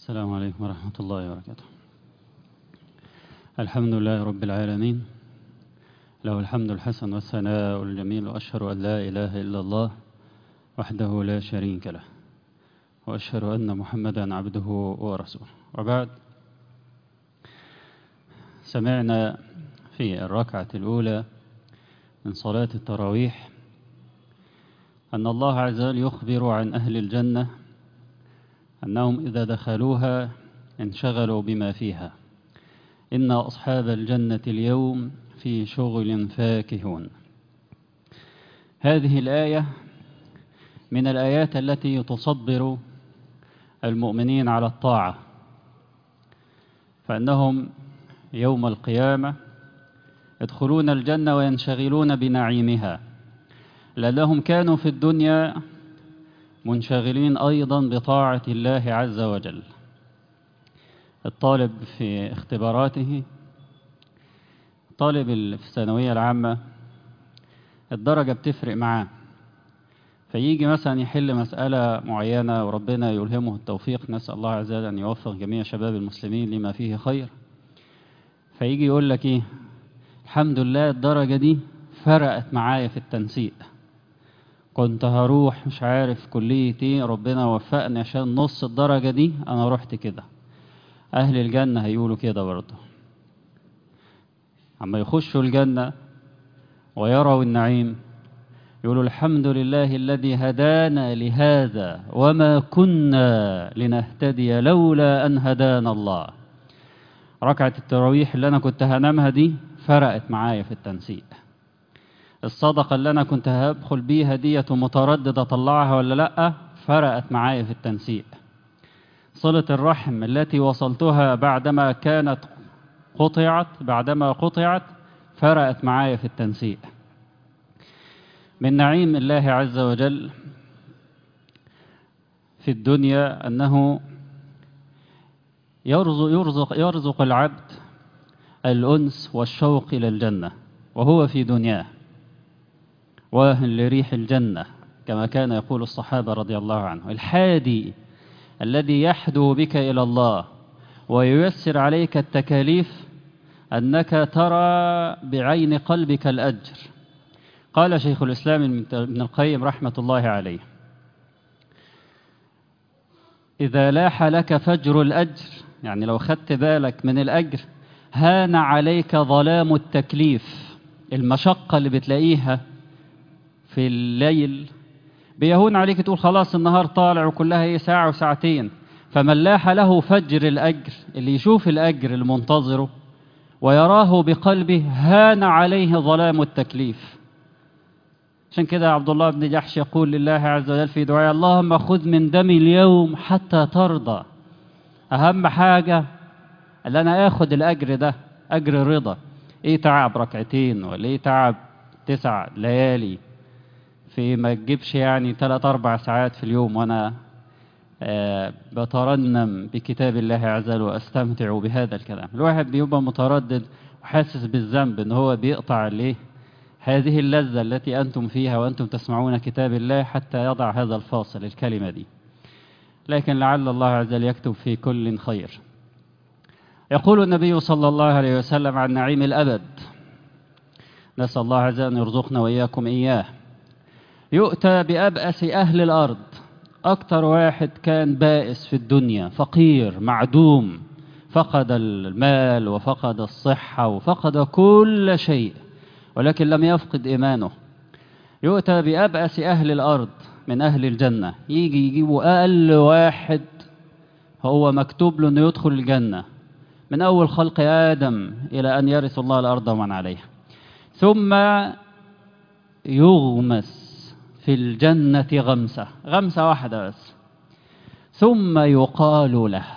السلام عليكم ورحمة الله وبركاته الحمد لله رب العالمين له الحمد الحسن والثناء الجميل وأشهد أن لا إله إلا الله وحده لا شريك له وأشهد أن محمدا عبده ورسوله وبعد سمعنا في الركعة الأولى من صلاة التراويح أن الله عز وجل يخبر عن أهل الجنة أنهم إذا دخلوها انشغلوا بما فيها إن أصحاب الجنة اليوم في شغل فاكهون هذه الآية من الآيات التي تصبر المؤمنين على الطاعة فأنهم يوم القيامة يدخلون الجنة وينشغلون بنعيمها لأنهم كانوا في الدنيا منشغلين أيضا بطاعة الله عز وجل الطالب في اختباراته طالب في الثانوية العامة الدرجة بتفرق معاه فيجي مثلا يحل مسألة معينة وربنا يلهمه التوفيق نسأل الله عز وجل أن يوفق جميع شباب المسلمين لما فيه خير فيجي يقول لك إيه الحمد لله الدرجة دي فرقت معايا في التنسيق كنت هروح مش عارف كلية ايه ربنا وفقني عشان نص الدرجة دي انا رحت كده اهل الجنة هيقولوا كده برضه اما يخشوا الجنة ويروا النعيم يقولوا الحمد لله الذي هدانا لهذا وما كنا لنهتدي لولا ان هدانا الله ركعة التراويح اللي انا كنت هنامها دي فرقت معايا في التنسيق الصدقة اللي أنا كنت هدخل بيها ديت ومتردد أطلعها ولا لأ فرقت معايا في التنسيق صلة الرحم التي وصلتها بعدما كانت قطعت بعدما قطعت فرقت معايا في التنسيق من نعيم الله عز وجل في الدنيا أنه يرزق, يرزق, يرزق العبد الأنس والشوق إلى الجنة وهو في دنياه واهن لريح الجنة كما كان يقول الصحابة رضي الله عنه الحادي الذي يحدو بك إلى الله وييسر عليك التكاليف أنك ترى بعين قلبك الأجر قال شيخ الإسلام ابن القيم رحمة الله عليه إذا لاح لك فجر الأجر يعني لو خدت بالك من الأجر هان عليك ظلام التكليف المشقة اللي بتلاقيها في الليل بيهون عليك تقول خلاص النهار طالع وكلها هي ساعة وساعتين فمن لاح له فجر الأجر اللي يشوف الأجر المنتظره ويراه بقلبه هان عليه ظلام التكليف عشان كده عبد الله بن جحش يقول لله عز وجل في دعاء اللهم خذ من دمي اليوم حتى ترضى أهم حاجة اللي أنا آخد الأجر ده أجر رضا إيه تعب ركعتين ولا إيه تعب تسع ليالي في ما تجيبش يعني ثلاث أربع ساعات في اليوم وأنا آه بترنم بكتاب الله عز وجل وأستمتع بهذا الكلام الواحد بيبقى متردد وحاسس بالذنب إن هو بيقطع ليه هذه اللذة التي أنتم فيها وأنتم تسمعون كتاب الله حتى يضع هذا الفاصل الكلمة دي لكن لعل الله عز وجل يكتب في كل خير يقول النبي صلى الله عليه وسلم عن نعيم الأبد نسأل الله عز وجل أن يرزقنا وإياكم إياه يؤتى بأبأس أهل الأرض أكتر واحد كان بائس في الدنيا فقير معدوم فقد المال وفقد الصحة وفقد كل شيء ولكن لم يفقد إيمانه يؤتى بأبأس أهل الأرض من أهل الجنة يجي يجيبوا أقل واحد هو مكتوب له أنه يدخل الجنة من أول خلق آدم إلى أن يرث الله الأرض ومن عليها ثم يغمس في الجنة غمسة غمسة واحدة بس ثم يقال له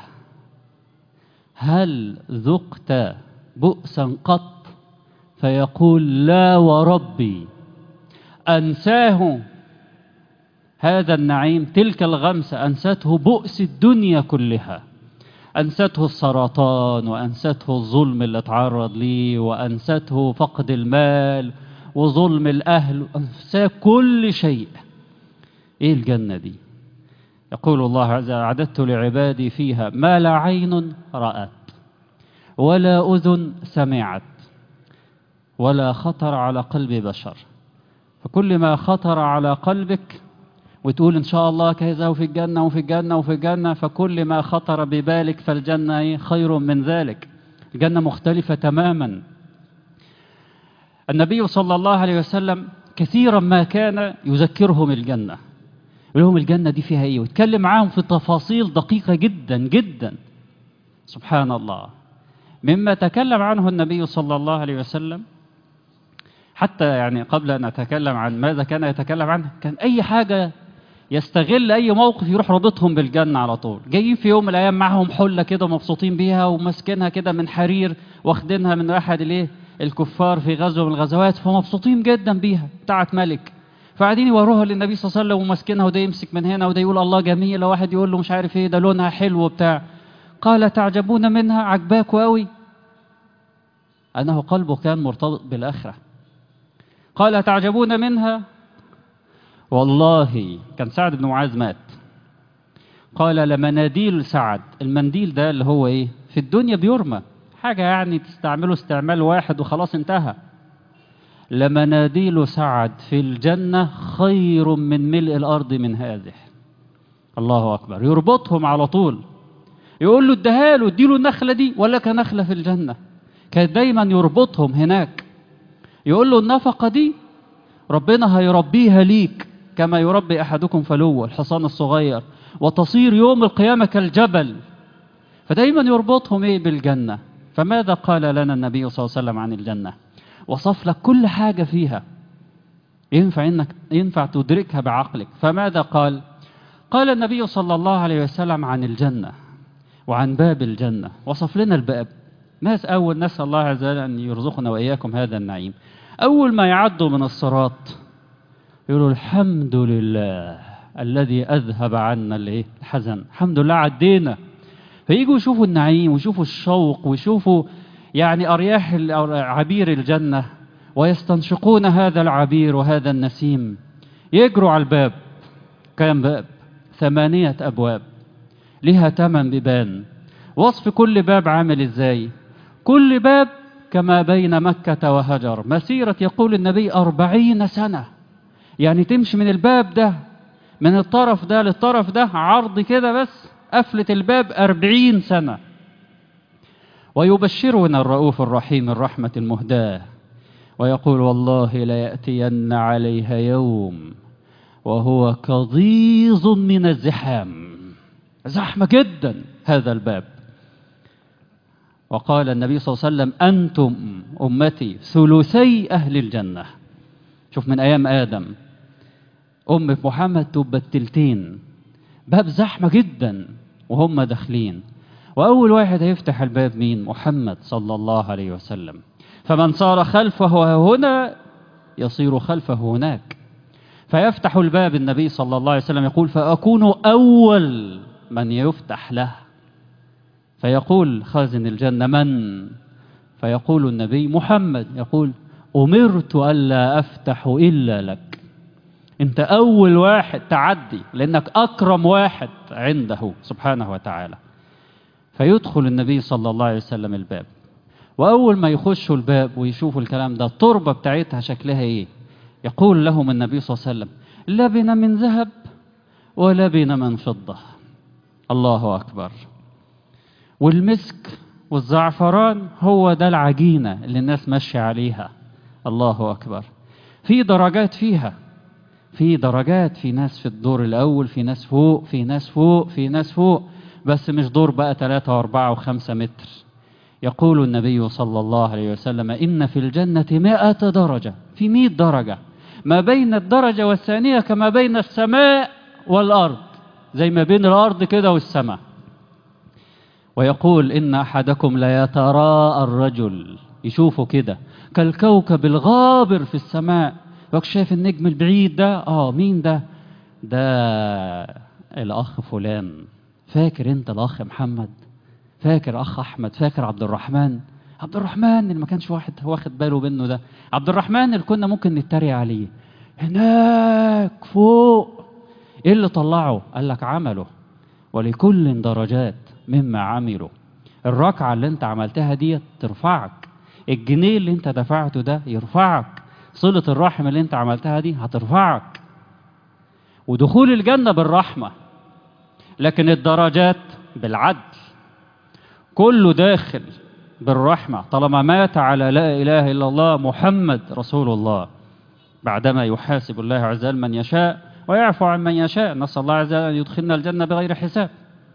هل ذقت بؤسا قط فيقول لا وربي أنساه هذا النعيم تلك الغمسة أنسته بؤس الدنيا كلها أنسته السرطان وأنسته الظلم اللي اتعرض ليه وأنسته فقد المال وظلم الأهل وأنساه كل شيء إيه الجنة دي يقول الله عز وجل أعددت لعبادي فيها ما لا عين رأت ولا أذن سمعت ولا خطر على قلب بشر فكل ما خطر على قلبك وتقول إن شاء الله كذا وفي الجنة وفي الجنة وفي الجنة فكل ما خطر ببالك فالجنة خير من ذلك الجنة مختلفة تماما النبي صلى الله عليه وسلم كثيرا ما كان يذكرهم الجنة يقول لهم الجنة دي فيها ايه ويتكلم معاهم في تفاصيل دقيقة جدا جدا سبحان الله مما تكلم عنه النبي صلى الله عليه وسلم حتى يعني قبل أن أتكلم عن ماذا كان يتكلم عنه كان أي حاجة يستغل أي موقف يروح رابطهم بالجنة على طول جايين في يوم من الأيام معهم حلة كده مبسوطين بيها وماسكينها كده من حرير واخدينها من أحد الايه الكفار في غزوة من الغزوات فمبسوطين جدا بيها بتاعت ملك فقاعدين يوروها للنبي صلى الله عليه وسلم وماسكينها وده يمسك من هنا وده يقول الله جميلة واحد يقول له مش عارف ايه ده لونها حلو وبتاع قال تعجبون منها عجباكوا قوي أنه قلبه كان مرتبط بالآخرة قال تعجبون منها والله كان سعد بن معاذ مات قال لمناديل سعد المنديل ده اللي هو ايه في الدنيا بيرمى حاجة يعني تستعمله استعمال واحد وخلاص انتهى لمناديل سعد في الجنة خير من ملء الأرض من هذه الله أكبر يربطهم على طول يقول له اديها له اديله النخلة دي ولك نخلة في الجنة كان دايما يربطهم هناك يقول له النفقة دي ربنا هيربيها ليك كما يربي أحدكم فلو الحصان الصغير وتصير يوم القيامة كالجبل فدايما يربطهم ايه بالجنة فماذا قال لنا النبي صلى الله عليه وسلم عن الجنة وصف لك كل حاجة فيها ينفع انك ينفع تدركها بعقلك فماذا قال قال النبي صلى الله عليه وسلم عن الجنة وعن باب الجنة وصف لنا الباب ناس أول نسأل الله عز وجل أن يرزقنا وإياكم هذا النعيم أول ما يعدوا من الصراط يقولوا الحمد لله الذي أذهب عنا الحزن الحمد لله عدينا فييجوا يشوفوا النعيم ويشوفوا الشوق ويشوفوا يعني أرياح عبير الجنة ويستنشقون هذا العبير وهذا النسيم يجروا على الباب كم باب ثمانية أبواب لها ثمان بيبان وصف كل باب عامل ازاي كل باب كما بين مكة وهجر مسيرة يقول النبي أربعين سنة يعني تمشي من الباب ده من الطرف ده للطرف ده عرض كده بس قفلة الباب أربعين سنة ويبشرنا الرؤوف الرحيم الرحمة المهداة ويقول والله ليأتين عليها يوم وهو كضيظ من الزحام زحمة جدا هذا الباب وقال النبي صلى الله عليه وسلم أنتم أمتي ثلثي أهل الجنة شوف من أيام آدم أمة محمد تبقى التلتين باب زحمة جدا وهم داخلين وأول واحد هيفتح الباب مين محمد صلى الله عليه وسلم فمن صار خلفه هنا يصير خلفه هناك فيفتح الباب النبي صلى الله عليه وسلم يقول فأكون أول من يفتح له فيقول خازن الجنة من فيقول النبي محمد يقول أمرت ألا أفتح إلا لك أنت أول واحد تعدي لأنك أكرم واحد عنده سبحانه وتعالى فيدخل النبي صلى الله عليه وسلم الباب وأول ما يخشوا الباب ويشوفوا الكلام ده التربة بتاعتها شكلها إيه يقول لهم النبي صلى الله عليه وسلم لبن من ذهب ولبن من فضة الله أكبر والمسك والزعفران هو ده العجينة اللي الناس ماشية عليها الله أكبر في درجات فيها في درجات في ناس في الدور الأول في ناس فوق في ناس فوق في ناس فوق بس مش دور بقى ثلاثة وأربعة وخمسة متر يقول النبي صلى الله عليه وسلم إن في الجنة مائة درجة في مئة درجة ما بين الدرجة والثانية كما بين السماء والأرض زي ما بين الأرض كده والسماء ويقول إن أحدكم ليتراءى الرجل يشوفه كده كالكوكب الغابر في السماء يقول شايف النجم البعيد ده آه مين ده ده الأخ فلان فاكر أنت الأخ محمد فاكر أخ أحمد فاكر عبد الرحمن عبد الرحمن اللي ما كانش واحد واخد باله منه ده عبد الرحمن اللي كنا ممكن نتريق عليه هناك فوق ايه اللي طلعه قال لك عمله ولكل درجات مما عملوا الركعة اللي انت عملتها دي ترفعك الجنيه اللي انت دفعته ده يرفعك صلة الرحم اللي انت عملتها دي هترفعك ودخول الجنة بالرحمة لكن الدرجات بالعدل كله داخل بالرحمة طالما مات على لا إله إلا الله محمد رسول الله بعدما يحاسب الله عز وجل من يشاء ويعفو عن من يشاء نسأل الله عز وجل أن يدخلنا الجنة بغير حساب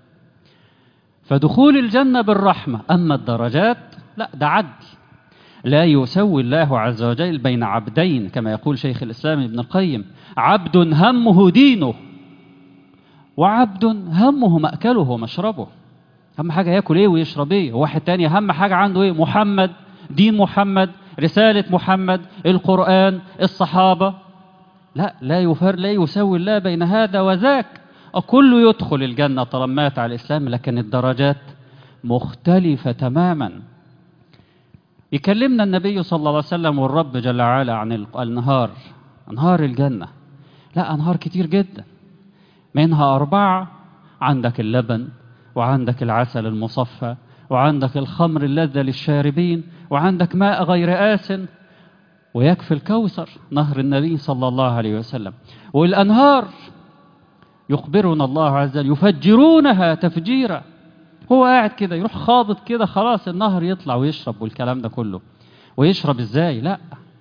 فدخول الجنة بالرحمة أما الدرجات لا ده عدل لا يسوي الله عز وجل بين عبدين كما يقول شيخ الإسلام ابن القيم عبد همه دينه وعبد همه مأكله ومشربه أهم حاجة ياكل إيه ويشرب إيه واحد تاني أهم حاجة عنده إيه محمد دين محمد رسالة محمد القرآن الصحابة لا لا يفر لا يسوي الله بين هذا وذاك كله يدخل الجنة طالما مات على الإسلام لكن الدرجات مختلفة تماما يكلمنا النبي صلى الله عليه وسلم والرب جل وعلا عن الأنهار أنهار الجنة لا أنهار كتير جدا منها أربعة عندك اللبن وعندك العسل المصفى وعندك الخمر اللذة للشاربين وعندك ماء غير آسن ويكفي الكوثر نهر النبي صلى الله عليه وسلم والأنهار يخبرنا الله عز وجل يفجرونها تفجيرا هو قاعد كده يروح خابط كده خلاص النهر يطلع ويشرب والكلام ده كله ويشرب ازاي لا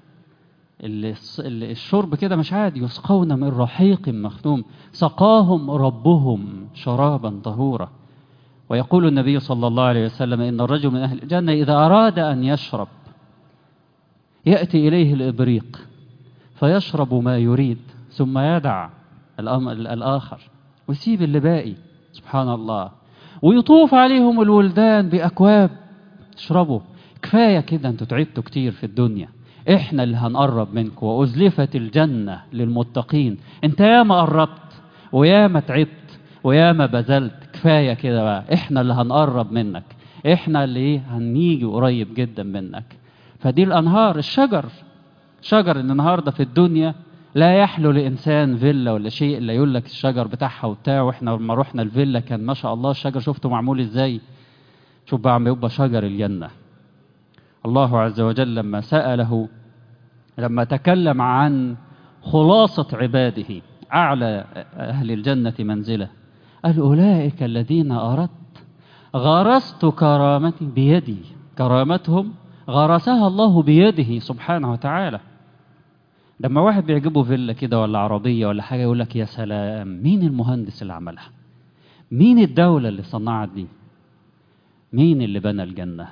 الشرب كده مش عادي يسقون من رحيق مختوم سقاهم ربهم شرابا طهورا ويقول النبي صلى الله عليه وسلم إن الرجل من أهل الجنة إذا أراد أن يشرب يأتي إليه الإبريق فيشرب ما يريد ثم يدع الآخر ويسيب اللي باقي سبحان الله ويطوف عليهم الولدان بأكواب اشربوا كفاية كده انتوا تعبتوا كتير في الدنيا احنا اللي هنقرب منكم وأزلفت الجنة للمتقين انت ياما قربت وياما تعبت وياما بذلت كفاية كده بقى احنا اللي هنقرب منك احنا اللي هنيجي قريب جدا منك فدي الأنهار الشجر شجر النهارده في الدنيا لا يحلو لإنسان فيلا ولا شيء إلا يقول لك الشجر بتاعها وبتاع وإحنا لما رحنا الفيلا كان ما شاء الله الشجر شفته معمول إزاي شوف بقى عم يبقى شجر الجنة الله عز وجل لما سأله لما تكلم عن خلاصة عباده أعلى أهل الجنة منزلة قال أولئك الذين أردت غرست كرامتي بيدي كرامتهم غرسها الله بيده سبحانه وتعالى لما واحد بيعجبه فيلا كده ولا عربية ولا حاجة يقول لك يا سلام مين المهندس اللي عملها مين الدولة اللي صنعت دي مين اللي بنى الجنة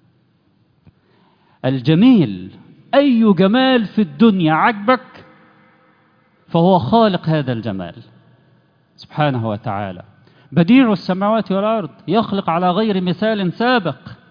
الجميل أي جمال في الدنيا عجبك فهو خالق هذا الجمال سبحانه وتعالى بديع السماوات والأرض يخلق على غير مثال سابق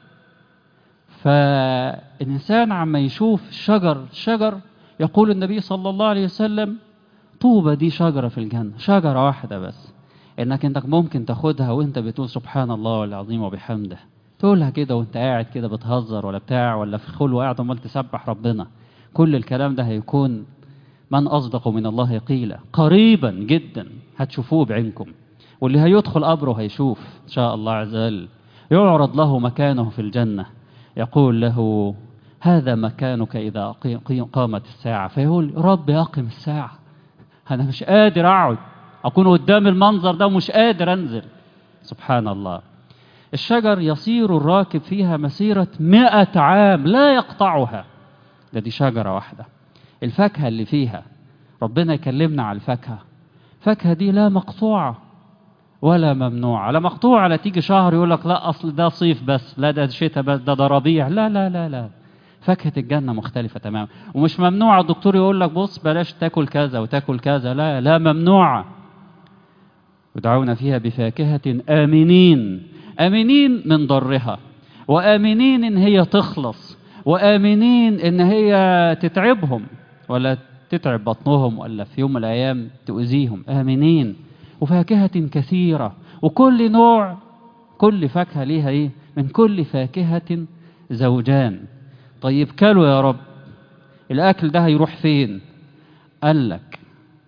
فالإنسان عما يشوف شجر شجر يقول النبي صلى الله عليه وسلم طوبى دي شجرة في الجنة شجرة واحدة بس إنك أنت ممكن تاخدها وأنت بتقول سبحان الله العظيم وبحمده تقولها كده وأنت قاعد كده بتهزر ولا بتاع ولا في خلوة قاعد عمال تسبح ربنا كل الكلام ده هيكون من أصدق من الله قيلا قريبا جدا هتشوفوه بعينكم واللي هيدخل قبره هيشوف إن شاء الله عز وجل يعرض له مكانه في الجنة يقول له هذا مكانك إذا قامت الساعة فيقول رب أقم الساعة أنا مش قادر أقعد أكون قدام المنظر ده ومش قادر أنزل سبحان الله الشجر يصير الراكب فيها مسيرة مئة عام لا يقطعها ده دي شجرة واحدة الفاكهة اللي فيها ربنا يكلمنا على الفاكهة الفاكهة دي لا مقطوعة ولا ممنوعة لا مقطوعة لا تيجي شهر يقول لك لا أصل ده صيف بس لا ده شتاء بس ده ده ربيع لا لا لا لا فاكهة الجنة مختلفة تماما ومش ممنوعة الدكتور يقول لك بص بلاش تاكل كذا وتاكل كذا لا لا ممنوعة يدعون فيها بفاكهة آمنين آمنين من ضرها وآمنين إن هي تخلص وآمنين إن هي تتعبهم ولا تتعب بطنهم ولا في يوم من الأيام تؤذيهم آمنين وفاكهة كثيرة وكل نوع كل فاكهة ليها إيه من كل فاكهة زوجان طيب كلوا يا رب الأكل ده هيروح فين قال لك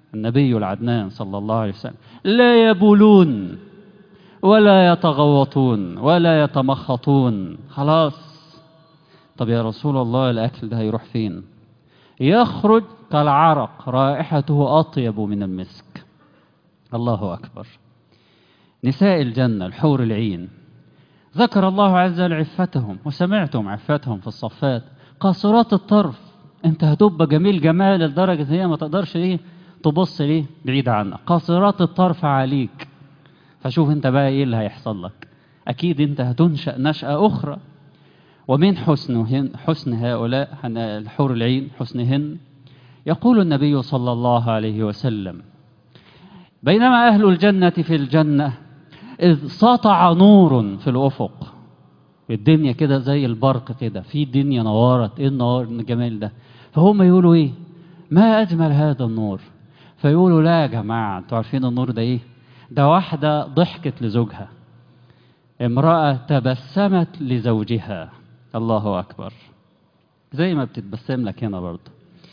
النبي العدنان صلى الله عليه وسلم لا يبولون ولا يتغوطون ولا يتمخطون خلاص طب يا رسول الله الأكل ده هيروح فين يخرج كالعرق رائحته أطيب من المسك الله أكبر نساء الجنة الحور العين ذكر الله عز وجل عفتهم وسمعتم عفتهم في الصفات قاصرات الطرف انت هتبقى جميل جمال لدرجة هي ما تقدرش ايه تبص ليه بعيد عنك قاصرات الطرف عليك فشوف انت بقى ايه اللي هيحصل لك اكيد انت هتنشأ نشأة اخرى ومن حسنهن حسن هؤلاء الحور العين حسنهن يقول النبي صلى الله عليه وسلم بينما أهل الجنة في الجنة إذ سطع نور في الأفق الدنيا كده زي البرق كده في دنيا نورت ايه النور الجمال ده فهم يقولوا ايه ما أجمل هذا النور فيقولوا لا يا جماعة انتوا عارفين النور ده ايه ده واحدة ضحكت لزوجها امرأة تبسمت لزوجها الله أكبر زي ما بتتبسم لك هنا برضه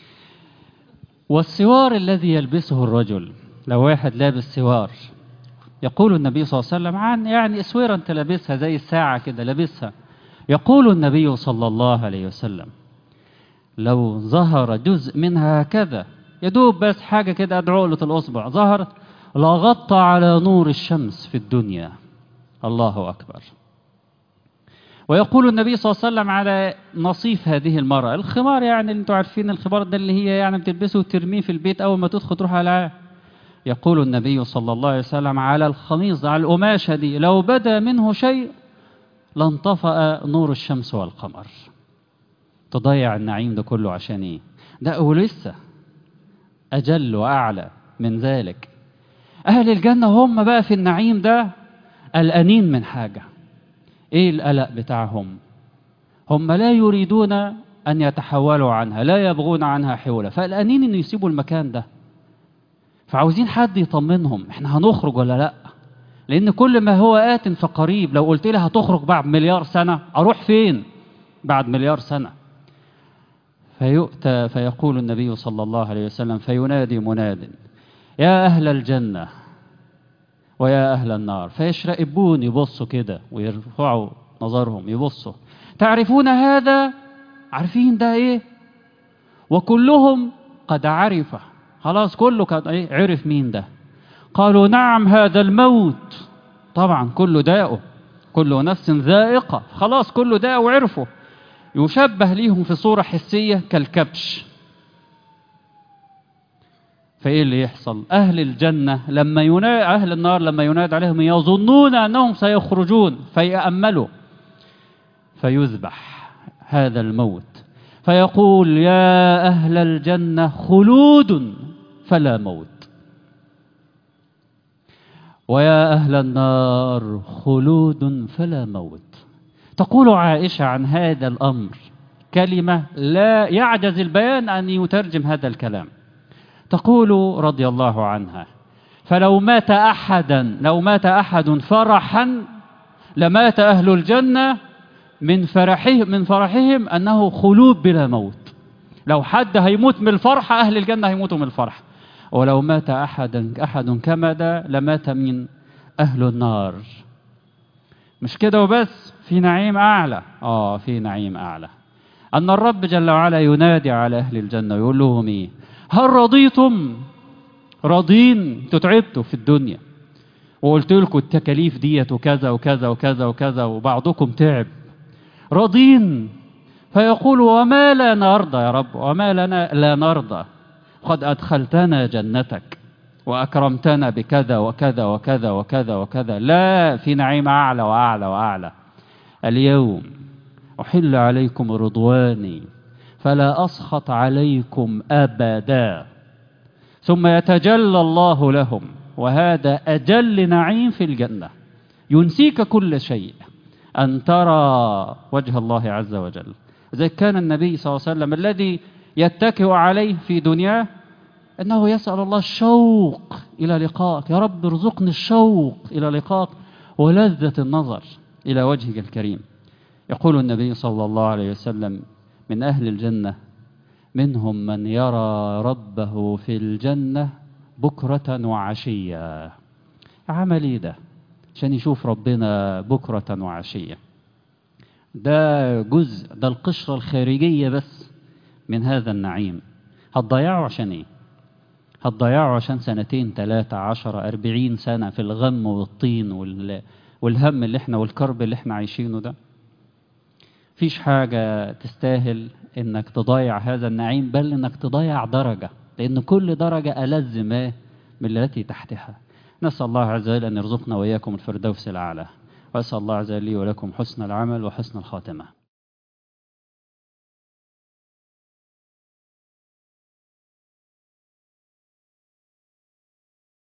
والسوار الذي يلبسه الرجل لو واحد لابس سوار يقول النبي صلى الله عليه وسلم عن يعني اسوره انت لابسها زي الساعه كده لابسها يقول النبي صلى الله عليه وسلم لو ظهر جزء منها هكذا يدوب بس حاجه كده قد عقله الاصبع ظهرت لغطى على نور الشمس في الدنيا الله اكبر ويقول النبي صلى الله عليه وسلم على نصيف هذه المرأة الخمار يعني اللي انتوا عارفين الخمار ده اللي هي يعني بتلبسه وترميه في البيت أول ما تدخل تروح على يقول النبي صلى الله عليه وسلم على الخميص على القماشة دي لو بدا منه شيء لانطفأ نور الشمس والقمر تضيع النعيم ده كله عشان ايه ده ولسه أجل وأعلى من ذلك أهل الجنة هم بقى في النعيم ده قلقانين من حاجة ايه القلق بتاعهم هم لا يريدون ان يتحولوا عنها لا يبغون عنها حولا فقلقانين ان يسيبوا المكان ده فعاوزين حد يطمنهم احنا هنخرج ولا لا لان كل ما هو آت فقريب لو قلت لي هتخرج بعد مليار سنة اروح فين بعد مليار سنة فيؤتى فيقول النبي صلى الله عليه وسلم فينادي مناد يا أهل الجنة ويا أهل النار فيشرئبون يبصوا كده ويرفعوا نظرهم يبصوا تعرفون هذا عارفين ده ايه وكلهم قد عرف خلاص كله كان ايه عرف مين ده قالوا نعم هذا الموت طبعا كله داءه كله نفس ذائقة خلاص كله داء وعرفه يشبه ليهم في صورة حسية كالكبش فايه اللي يحصل اهل الجنه لما ينادى اهل النار لما ينادى عليهم يظنون انهم سيخرجون فياملوا فيذبح هذا الموت فيقول يا اهل الجنه خلود فلا موت ويا اهل النار خلود فلا موت تقول عائشه عن هذا الامر كلمه لا يعجز البيان ان يترجم هذا الكلام تقول رضي الله عنها فلو مات احدا لو مات احد فرحا لمات اهل الجنه من فرحه من فرحهم انه خلود بلا موت لو حد هيموت من الفرحه اهل الجنه هيموتوا من الفرح ولو مات احدا احد كمد لمات من اهل النار مش كده وبس في نعيم اعلى اه في نعيم اعلى ان الرب جل وعلا ينادي على اهل الجنه ويقول لهم ايه هل رضيتم راضين انتوا تعبتوا في الدنيا وقلت لكم التكاليف ديت وكذا وكذا وكذا وكذا وبعضكم تعب راضين فيقول وما لا نرضى يا رب وما لنا لا نرضى قد أدخلتنا جنتك وأكرمتنا بكذا وكذا وكذا وكذا وكذا لا في نعيم أعلى وأعلى وأعلى اليوم أحل عليكم رضواني فلا أسخط عليكم أبدا ثم يتجلى الله لهم وهذا أجل نعيم في الجنة ينسيك كل شيء أن ترى وجه الله عز وجل زي كان النبي صلى الله عليه وسلم الذي يتكئ عليه في دنياه أنه يسأل الله الشوق إلى لقائك يا رب ارزقني الشوق إلى لقائك ولذة النظر إلى وجهك الكريم يقول النبي صلى الله عليه وسلم من أهل الجنة منهم من يرى ربه في الجنة بكرة وعشية عمل ايه ده عشان يشوف ربنا بكرة وعشية ده جزء ده القشرة الخارجية بس من هذا النعيم هتضيعه عشان ايه هتضيعه عشان سنتين ثلاثة عشرة أربعين سنة في الغم والطين وال... والهم اللي احنا والكرب اللي احنا عايشينه ده فيش حاجة تستاهل انك تضيع هذا النعيم بل انك تضيع درجة لان كل درجة ألذ ما من التي تحتها نسأل الله عز وجل أن يرزقنا وإياكم الفردوس الأعلى وأسأل الله عز وجل لي ولكم حسن العمل وحسن الخاتمة